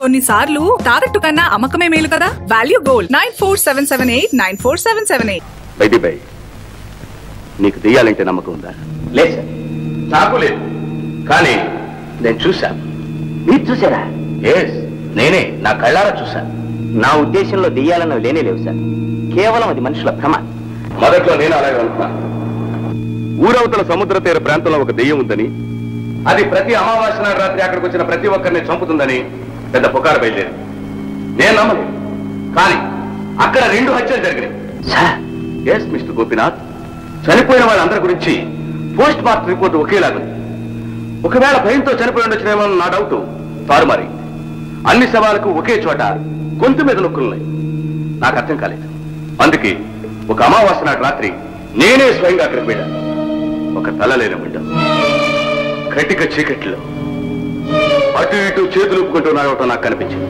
కొన్నిసార్లు తాకట్టు కన్నా అమ్మకమే మేలు కదా value gold nine four seven seven eight nine four seven seven eight by the by నీకు దెయ్యాలంటే నమ్మకం ఉందా లేదు సార్ నాకు లేదు కానీ నేను చూశాను మీరు చూసారా ఎస్ నేనే నా కళ్ళారా చూశాను నా ఉద్దేశంలో దెయ్యాలన్నవి లేనే లేవు సార్ కేవలం అది మనుషుల భ్రమ మొదట్లో నేను అలాగే అనుకున్నాను ఊరవతల సముద్ర తీర ప్రాంతంలో ఒక దెయ్యం ఉందని అది ప్రతి అమావాస్య నాడు రాత్రి అక్కడికి వచ్చిన ప్రతి ఒక్కరిని చంపుతుందని పెద్ద పుకారు బయలుదేరి నేను నమ్మలేదు కానీ అక్కడ రెండు హత్యలు జరిగినాయి ఎస్ మిస్టర్ గోపినాథ్ చనిపోయిన వాళ్ళందరి గురించి పోస్ట్ మార్టం రిపోర్ట్ ఒకేలాగుంది ఒకవేళ భయంతో చనిపోయి ఉండొచ్చినేమో నా డౌట్ తారుమారి అన్ని శవాలకు ఒకే చోట గొంతు మీద నొక్కులున్నాయి నాకు అర్థం కాలేదు అందుకే ఒక అమావాస్య నాడు రాత్రి నేనే స్వయంగా అక్కడికి వెళ్ళాను ఒక తల లేని బిడ్డ కటిక చీకట్లో అటు ఇటు చేతులు ఊపుకుంటూ నడవటం నాకు కనిపించింది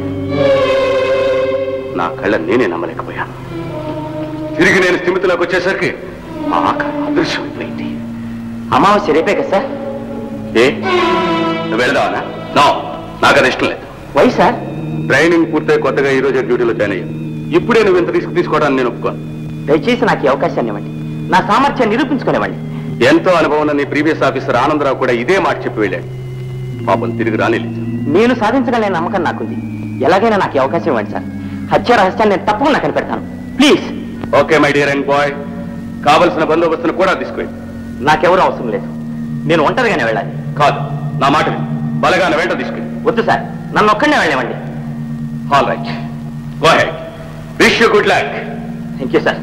నా కళ్ళ నేనే నమ్మలేకపోయాను తిరిగి నేను స్థిమితిలోకి వచ్చేసరికి ఆ ఆకారం అదృశ్యమైపోయింది అమావాస్య రేపే కదా సార్ ఏ నువ్వు వెళదావనా నో నాకు అది ఇష్టం లేదు వై సార్ ట్రైనింగ్ పూర్తయి కొత్తగా ఈ రోజు డ్యూటీలో జాయిన్ అయ్యాను ఇప్పుడే నువ్వు ఇంత రిస్క్ తీసుకోవడానికి నేను ఒప్పుకోను దయచేసి నాకు ఈ అవకాశాన్ని ఇవ్వండి నా సామర్థ్యాన్ని నిరూపించుకునేవ్వండి ఎంతో అనుభవం ఉన్న నీ ప్రీవియస్ ఆఫీసర్ ఆనందరావు కూడా ఇదే మాట చెప్పి వెళ్ళాడు పాపం తిరిగి రానిలేదు నేను సాధించగలనే నమ్మకం నాకుంది ఎలాగైనా నాకు ఈ అవకాశం ఇవ్వండి సార్ హత్య రహస్యాన్ని నేను తప్పకుండా కనిపెడతాను please okay my dear and boy కావలసిన బందోబస్తును కూడా తీసుకువెళ్ళి నాకెవరూ అవసరం లేదు నేను ఒంటరిగానే వెళ్ళాలి కాదు నా మాట విను. బలగాన వెంట తీసుకెళ్ళి వద్దు సార్ నన్ను ఒక్కడనే వెళ్ళనివ్వండి all right go head wish you good luck thank you sir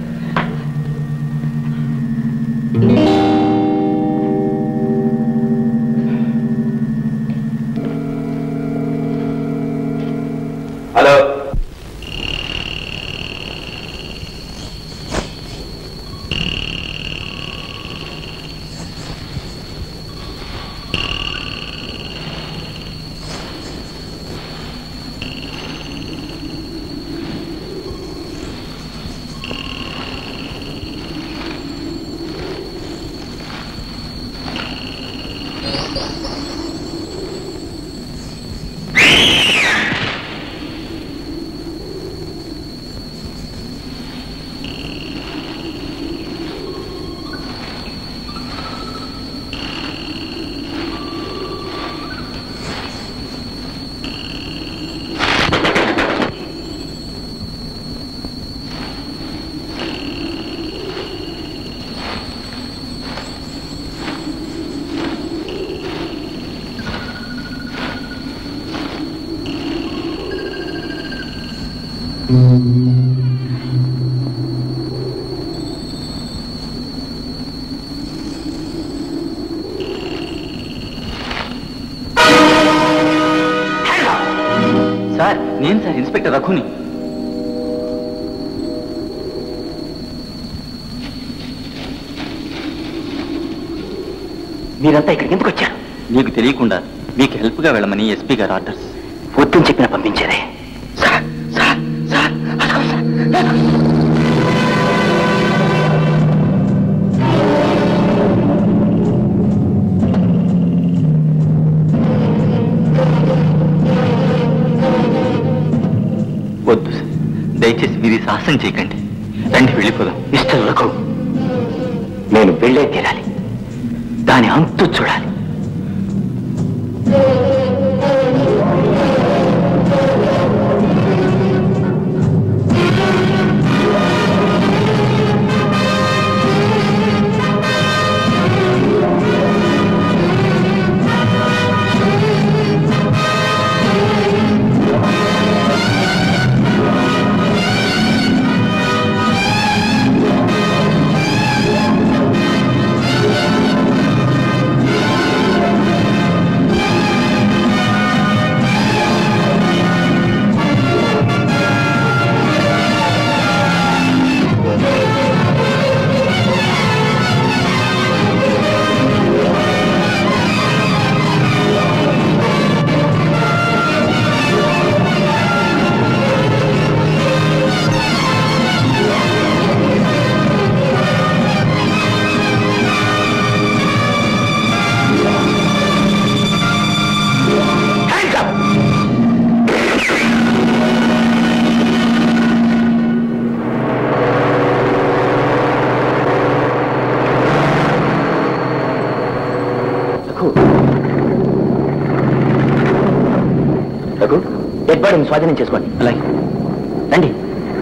hello sir నేను సార్ ఇన్స్పెక్టర్ రఘుని మీరంతా ఇక్కడికి ఎందుకు వచ్చారు మీకు తెలియకుండా మీకు హెల్ప్ గా వెళ్ళమని ఎస్పీ గారు ఆర్డర్స్ వద్దని చెప్పిన పంపించేదే సార్ సార్ సార్ అదిగో సార్, అదిగో. వద్దు సార్ దయచేసి మీరు ఈ సాహసం చేయకండి రండి వెళ్ళిపోదాం మిస్టర్ రఘు నేను వెళ్ళే తీరాలి దాని అంతు చూడాలి ఆ డెడ్ బాడీని స్వాధీనం చేసుకోండి అలాగే రండి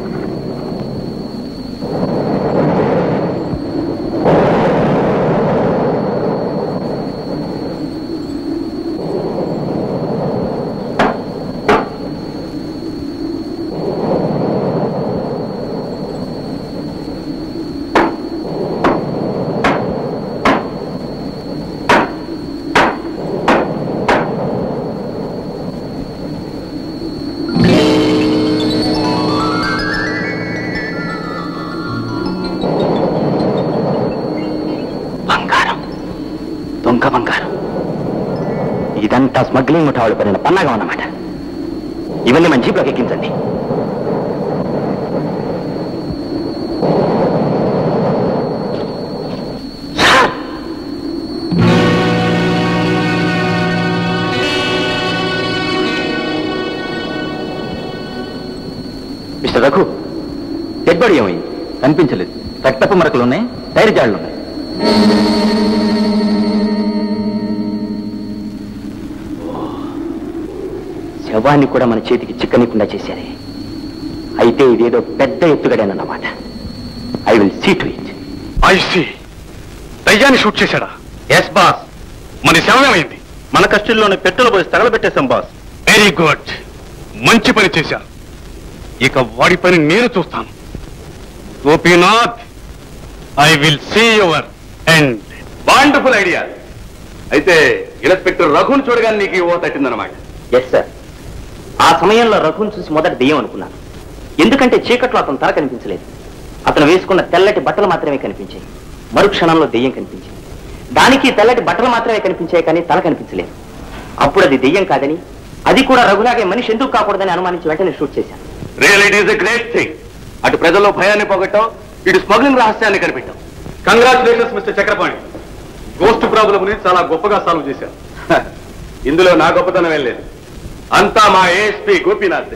బంగారం దొంగ బంగారం ఇదంతా స్మగ్లింగ్ ముఠా వాళ్ళు పడిన పన్నాగం అన్నమాట ఇవన్నీ మన జీప్లోకి ఎక్కించండి sir! Mister Raghu dead body ఏమైంది కనిపించలేదు రక్తపు మరకలు ఉన్నాయి టైర్ జాడలు ఉన్నాయి శవాన్ని కూడా మన చేతికి చిక్కనీకుండా చేశారే అయితే ఇదేదో పెద్ద ఎత్తుగడేనన్నమాట I will see to it I see దయ్యాన్ని షూట్ చేశాడా ఎస్ బాస్ మన శవమేమైంది మన కస్టడీలోని పెట్రోల్ పోసి తగలబెట్టేశాం బాస్ వెరీ గుడ్ మంచి పని చేశారు ఇక వాడి పని నేను చూస్తాను Gopinath I will see your end wonderful idea అయితే ఇన్స్పెక్టర్ రఘుని చూడగానే నీకు ఈ ఓ తట్టిందన్నమాట ఎస్ సార్ ఆ సమయంలో రఘుని చూసి మొదట దెయ్యం అనుకున్నాను ఎందుకంటే చీకట్లో అతను తల కనిపించలేదు అతను వేసుకున్న తెల్లటి బట్టలు మాత్రమే కనిపించాయి మరుక్షణంలో దెయ్యం కనిపించింది దానికి తెల్లటి బట్టలు మాత్రమే కనిపించాయి కానీ తల కనిపించలేదు అప్పుడు అది దెయ్యం కాదని అది కూడా రఘులాగే మనిషి ఎందుకు కాకూడదని అనుమానించి వెంటనే షూట్ చేశాను real it is a great thing అటు ప్రజల్లో భయాన్ని పోగొట్టావు ఇటు స్మగ్లింగ్ రహస్యాన్ని కనిపెట్టావు congratulations mister Chakrapani ghost problem ని చాలా గొప్పగా సాల్వ్ చేశారు హ, ఇందులో నా గొప్పతనం ఏం లేదు అంతా మా ASP Gopinath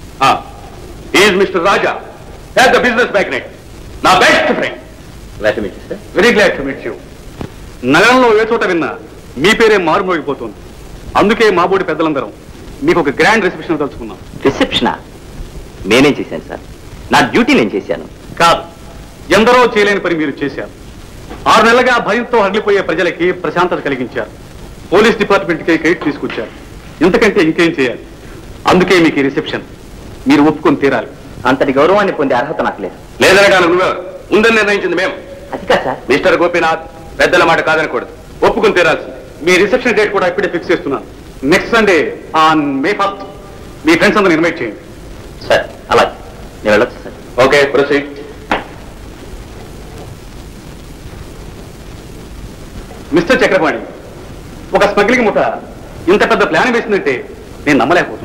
is mister Raja has the business magnet నా best friend very glad to meet you నగరంలో ఏ చోట విన్నా మీ పేరే మారుమోగిపోతుంది అందుకే మా బోడి పెద్దలందరం మీకు ఒక గ్రాండ్ రిసెప్షన్ తలుచుకున్నాం రిసెప్షనా నేనేం చేశాను సార్ నా డ్యూటీ నేను చేశాను కాదు ఎందరో చేయలేని పని మీరు చేశారు ఆరు నెలలుగా భయంతో హడలిపోయే ప్రజలకి ప్రశాంతత కలిగించారు పోలీస్ డిపార్ట్మెంట్కి క్రెడిట్ తీసుకొచ్చారు ఇంతకంటే ఇంకేం చేయాలి అందుకే మీకు ఈ రిసెప్షన్ మీరు ఒప్పుకొని తీరాలి అంతటి గౌరవాన్ని పొందే అర్హత నాకు లేదు లేదనడానికి నువ్వే ఉందని నిర్ణయించింది మేము అది కాదు సార్ మిస్టర్ గోపీనాథ్ పెద్దల మాట కాదనకూడదు ఒప్పుకుని తీరాల్సింది మీ రిసెప్షన్ డేట్ కూడా ఇప్పుడే ఫిక్స్ చేస్తున్నాను next Sunday on May first మీ ఫ్రెండ్స్ అందరూ ఇన్వైట్ చేయండి సార్ అలాగే నేను వెళ్ళొచ్చు sir okay proceed mister Chakrapani ఒక స్మగ్లింగ్ ముఠ ఇంత పెద్ద ప్లాన్ వేసిందంటే నేను నమ్మలేకపోతున్నాను